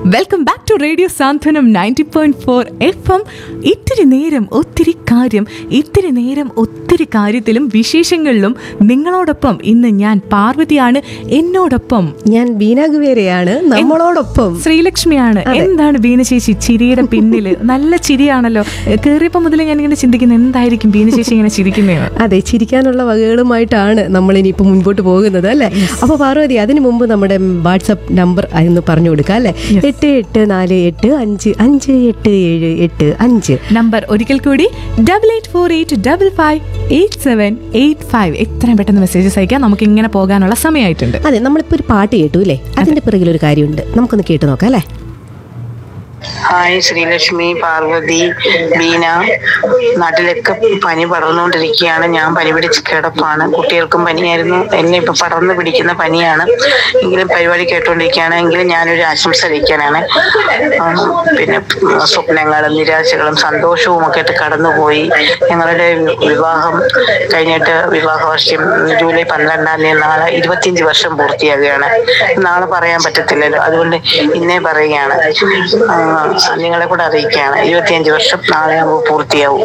Welcome back to radio Santhwanam ninety point four F M ഇത്തിരി നേരം ഒത്തിരി കാര്യം ഇത്തിരി നേരം ഒത്തിരി കാര്യത്തിലും വിശേഷങ്ങളിലും നിങ്ങളോടൊപ്പം ഇന്ന് ഞാൻ പാർവതിയാണ് എന്നോടൊപ്പം ഞാൻ ബീന ഗുവേരയാണ് നമ്മളോടൊപ്പം ശ്രീലക്ഷ്മിയാണ് എന്താണ് ബീന ചേച്ചി ചിരിയുടെ പിന്നില് നല്ല ചിരിയാണല്ലോ കേറിയപ്പോ മുതലേ ഞാൻ ഇങ്ങനെ ചിന്തിക്കുന്നത് എന്തായിരിക്കും ബീന ചേച്ചി ഇങ്ങനെ ചിരിക്കുന്നതെന്ന് അതെ ചിരിക്കാനുള്ള വകകളുമായിട്ടാണ് നമ്മൾ ഇനിയിപ്പോൾ മുൻപോട്ട് പോകുന്നത് അല്ലേ അപ്പോൾ പാർവതി അതിനു മുമ്പ് നമ്മുടെ വാട്സപ്പ് നമ്പർ ഒന്ന് പറഞ്ഞു കൊടുക്കാം അല്ലേ എട്ട് എട്ട് നാല് എട്ട് അഞ്ച് അഞ്ച് എട്ട് ഏഴ് എട്ട് അഞ്ച് നമ്പർ ഒരിക്കൽ കൂടി double eight four eight double five eight seven eight five എത്രയും പെട്ടെന്ന് മെസ്സേജസ് അയക്കാം നമുക്ക് ഇങ്ങനെ പോകാനുള്ള സമയമായിട്ടുണ്ട് അതെ നമ്മളിപ്പോൾ ഒരു പാട്ട് കേട്ടു അല്ലേ അതിന്റെ പിറകിൽ ഒരു കാര്യമുണ്ട് നമുക്കൊന്ന് കേട്ടു നോക്കാം അല്ലേ ഹായ് ശ്രീലക്ഷ്മി പാർവതി ബീന നാട്ടിലൊക്കെ പനി പടർന്നുകൊണ്ടിരിക്കുകയാണ് ഞാൻ പനി പിടിച്ച് കിടപ്പാണ് കുട്ടികൾക്കും പനിയായിരുന്നു എന്നെ ഇപ്പൊ പടർന്നു പിടിക്കുന്ന പനിയാണ് എങ്കിലും പരിപാടി കേട്ടോണ്ടിരിക്കുകയാണ് എങ്കിലും ഞാനൊരു ആശംസ അറിയിക്കാനാണ് ആ, പിന്നെ സ്വപ്നങ്ങളും നിരാശകളും സന്തോഷവും ഒക്കെ ആയിട്ട് കടന്നുപോയി ഞങ്ങളുടെ വിവാഹം കഴിഞ്ഞിട്ട് വിവാഹ വർഷം ജൂലൈ പന്ത്രണ്ടാം തീയതി നാളെ ഇരുപത്തിയഞ്ച് വർഷം പൂർത്തിയാകുകയാണ് നാളെ പറയാൻ പറ്റത്തില്ലല്ലോ അതുകൊണ്ട് ഇന്നേ പറയുകയാണ് ആ, നിങ്ങളെ കൂടെ അറിയിക്കുകയാണ് ഇരുപത്തിയഞ്ച് വർഷം നാളെ ആകുമ്പോൾ പൂർത്തിയാവും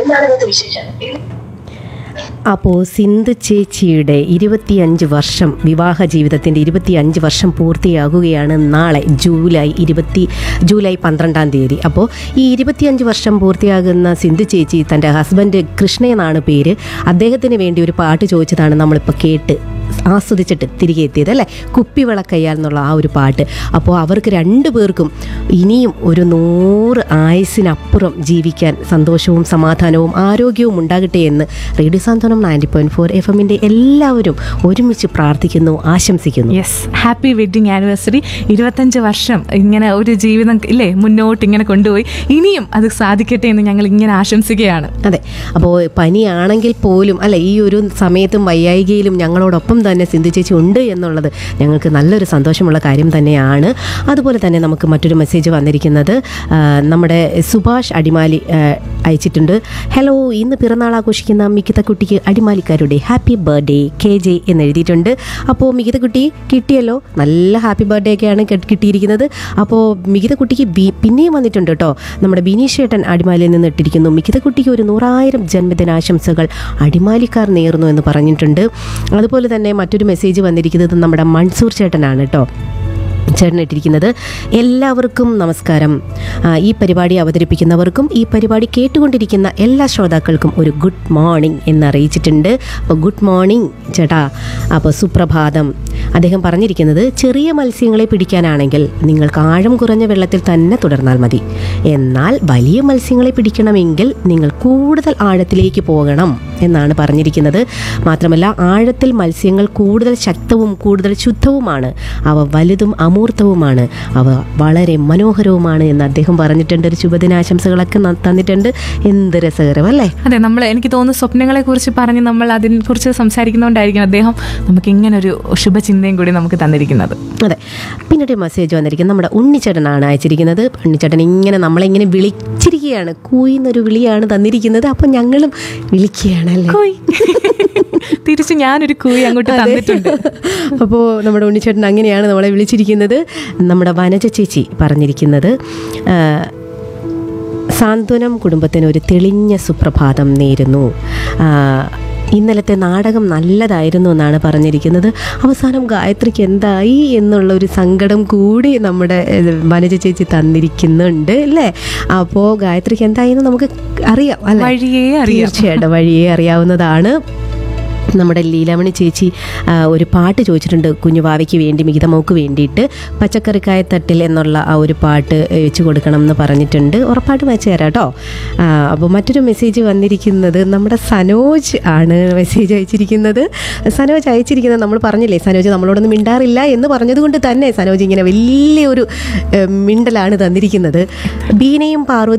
അപ്പോൾ സിന്ധു ചേച്ചിയുടെ ഇരുപത്തിയഞ്ച് വർഷം വിവാഹ ജീവിതത്തിൻ്റെ ഇരുപത്തിയഞ്ച് വർഷം പൂർത്തിയാകുകയാണ് നാളെ ജൂലൈ ഇരുപത്തി ജൂലൈ പന്ത്രണ്ടാം തീയതി അപ്പോൾ ഈ ഇരുപത്തിയഞ്ച് വർഷം പൂർത്തിയാകുന്ന സിന്ധു ചേച്ചി തൻ്റെ ഹസ്ബൻഡ് കൃഷ്ണ എന്നാണ് പേര് അദ്ദേഹത്തിന് വേണ്ടി ഒരു പാട്ട് ചോദിച്ചതാണ് നമ്മളിപ്പോൾ കേട്ട് ആസ്വദിച്ചിട്ട് തിരികെ എത്തിയത് അല്ലേ കുപ്പിവിളക്കയ്യാൽ എന്നുള്ള ആ ഒരു പാട്ട് അപ്പോൾ അവർക്ക് രണ്ടു പേർക്കും ഇനിയും ഒരു നൂറ് ആയുസിനപ്പുറം ജീവിക്കാൻ സന്തോഷവും സമാധാനവും ആരോഗ്യവും ഉണ്ടാകട്ടെ എന്ന് radio Santhwanam ninety point four F എമ്മിൻ്റെ എല്ലാവരും ഒരുമിച്ച് പ്രാർത്ഥിക്കുന്നു ആശംസിക്കുന്നു യെസ് ഹാപ്പി വെഡിങ് ആനിവേഴ്സറി ഇരുപത്തഞ്ച് വർഷം ഇങ്ങനെ ഒരു ജീവിതം ഇല്ലേ മുന്നോട്ട് ഇങ്ങനെ കൊണ്ടുപോയി ഇനിയും അത് സാധിക്കട്ടെ എന്ന് ഞങ്ങൾ ഇങ്ങനെ ആശംസിക്കുകയാണ് അതെ അപ്പോൾ പനിയാണെങ്കിൽ പോലും അല്ല ഈ ഒരു സമയത്തും വയ്യായികയിലും ഞങ്ങളോടൊപ്പം തന്നെ സിന്ധു ചേച്ചി ഉണ്ട് എന്നുള്ളത് ഞങ്ങൾക്ക് നല്ലൊരു സന്തോഷമുള്ള കാര്യം തന്നെയാണ് അതുപോലെ തന്നെ നമുക്ക് മറ്റൊരു മെസ്സേജ് വന്നിരിക്കുന്നത് ആ, നമ്മുടെ സുഭാഷ് അടിമാലി ആ, അയച്ചിട്ടുണ്ട് ഹലോ ഇന്ന് പിറന്നാൾ ആഘോഷിക്കുന്ന മികിതക്കുട്ടിക്ക് അടിമാലിക്കാരുടെ ഹാപ്പി ബർത്ത്ഡേ കെ ജെ എന്ന് എഴുതിയിട്ടുണ്ട് അപ്പോൾ മികിതക്കുട്ടി കിട്ടിയല്ലോ നല്ല ഹാപ്പി ബർത്ത്ഡേ ഒക്കെയാണ് കി- കിട്ടിയിരിക്കുന്നത് അപ്പോൾ മികിതക്കുട്ടിക്ക് ബി പിന്നെയും വന്നിട്ടുണ്ട് കേട്ടോ നമ്മുടെ ബിനീഷ് ചേട്ടൻ അടിമാലിയിൽ നിന്ന് ഇട്ടിരിക്കുന്നു മികിതക്കുട്ടിക്ക് ഒരു നൂറായിരം ജന്മദിനാശംസകൾ അടിമാലിക്കാർ നേർന്നു എന്ന് പറഞ്ഞിട്ടുണ്ട് അതുപോലെ തന്നെ മറ്റൊരു മെസ്സേജ് വന്നിരിക്കുന്നത് നമ്മുടെ മൺസൂർ ചേട്ടനാണ് കേട്ടോ ചേട്ടൻ ഇട്ടിരിക്കുന്നത് എല്ലാവർക്കും നമസ്കാരം ആ, ഈ പരിപാടി അവതരിപ്പിക്കുന്നവർക്കും ഈ പരിപാടി കേട്ടുകൊണ്ടിരിക്കുന്ന എല്ലാ ശ്രോതാക്കൾക്കും ഒരു ഗുഡ് മോർണിംഗ് എന്ന് അറിയിച്ചിട്ടുണ്ട് അപ്പോൾ ഗുഡ് മോർണിംഗ് ചേട്ടാ അപ്പോൾ സുപ്രഭാതം അദ്ദേഹം പറഞ്ഞിരിക്കുന്നത് ചെറിയ മത്സ്യങ്ങളെ പിടിക്കാനാണെങ്കിൽ നിങ്ങൾക്ക് ആഴം കുറഞ്ഞ വെള്ളത്തിൽ തന്നെ തുടർന്നാൽ മതി എന്നാൽ വലിയ മത്സ്യങ്ങളെ പിടിക്കണമെങ്കിൽ നിങ്ങൾ കൂടുതൽ ആഴത്തിലേക്ക് പോകണം എന്നാണ് പറഞ്ഞിരിക്കുന്നത് മാത്രമല്ല ആഴത്തിൽ മത്സ്യങ്ങൾ കൂടുതൽ ശക്തവും കൂടുതൽ ശുദ്ധവുമാണ് അവ വലുതും അമൂർത്തവുമാണ് അവ വളരെ മനോഹരവുമാണ് എന്ന് അദ്ദേഹം പറഞ്ഞിട്ടുണ്ട് ഒരു ശുഭദിനാശംസകളൊക്കെ ന- തന്നിട്ടുണ്ട് എന്ത് രസകരം അല്ലേ അതെ നമ്മൾ എനിക്ക് തോന്നുന്നു സ്വപ്നങ്ങളെ കുറിച്ച് പറഞ്ഞ് നമ്മൾ അതിനെ കുറിച്ച് സംസാരിക്കുന്നതുകൊണ്ടായിരിക്കും അദ്ദേഹം നമുക്ക് ഇങ്ങനെ ഒരു ശുഭചിന്തയും കൂടി നമുക്ക് തന്നിരിക്കുന്നത് അതെ പിന്നീട് മെസ്സേജ് വന്നിരിക്കുന്നത് നമ്മുടെ ഉണ്ണിച്ചേട്ടനാണ് അയച്ചിരിക്കുന്നത് ഉണ്ണിച്ചേട്ടൻ ഇങ്ങനെ നമ്മളെ ഇങ്ങനെ വിളിച്ചിരിക്കുകയാണ് കൂയിന്നൊരു വിളിയാണ് തന്നിരിക്കുന്നത് അപ്പം ഞങ്ങളും വിളിക്കുകയാണല്ലേ കൂയ്. തിരിച്ച് ഞാനൊരു കൂയി അങ്ങോട്ട് തന്നിട്ടുണ്ട് അപ്പോൾ നമ്മുടെ ഉണ്ണിച്ചേട്ടൻ അങ്ങനെയാണ് നമ്മളെ വിളിച്ചിരിക്കുന്നത് നമ്മുടെ വനജ ചേച്ചി പറഞ്ഞിരിക്കുന്നത് ആ, സാന്ത്വനം കുടുംബത്തിന് ഒരു തെളിഞ്ഞ സുപ്രഭാതം നേരുന്നു ആ, ഇന്നലത്തെ നാടകം നല്ലതായിരുന്നു എന്നാണ് പറഞ്ഞിരിക്കുന്നത് അവസാനം ഗായത്രിക്ക് എന്തായി എന്നുള്ള ഒരു സങ്കടം കൂടി നമ്മുടെ ഏഹ്, വനജ ചേച്ചി തന്നിരിക്കുന്നുണ്ട് അല്ലേ അപ്പോൾ ഗായത്രിക്ക് എന്തായി എന്ന് നമുക്ക് അറിയാം അല്ലേ വഴിയേ അറിയാം തീർച്ചയായിട്ടും വഴിയേ അറിയാവുന്നതാണ് നമ്മുടെ ലീലാമണി ചേച്ചി ആ, ഒരു പാട്ട് ചോദിച്ചിട്ടുണ്ട് കുഞ്ഞുവാവയ്ക്ക് വേണ്ടി മികിതമോക്ക് വേണ്ടിയിട്ട് പച്ചക്കറിക്കായത്തട്ടിൽ എന്നുള്ള ആ ഒരു പാട്ട് വെച്ച് കൊടുക്കണം എന്ന് പറഞ്ഞിട്ടുണ്ട് ഉറപ്പായിട്ടും വെച്ച് തരാം കേട്ടോ അപ്പോൾ മറ്റൊരു മെസ്സേജ് വന്നിരിക്കുന്നത് നമ്മുടെ സനോജ് ആണ് മെസ്സേജ് അയച്ചിരിക്കുന്നത് സനോജ് അയച്ചിരിക്കുന്നത് നമ്മൾ പറഞ്ഞില്ലേ സനോജ് നമ്മളോടൊന്നും മിണ്ടാറില്ല എന്ന് പറഞ്ഞതുകൊണ്ട് തന്നെ സനോജ് ഇങ്ങനെ വലിയൊരു ഏഹ്, മിണ്ടലാണ് തന്നിരിക്കുന്നത് ബീനയും പാർവതി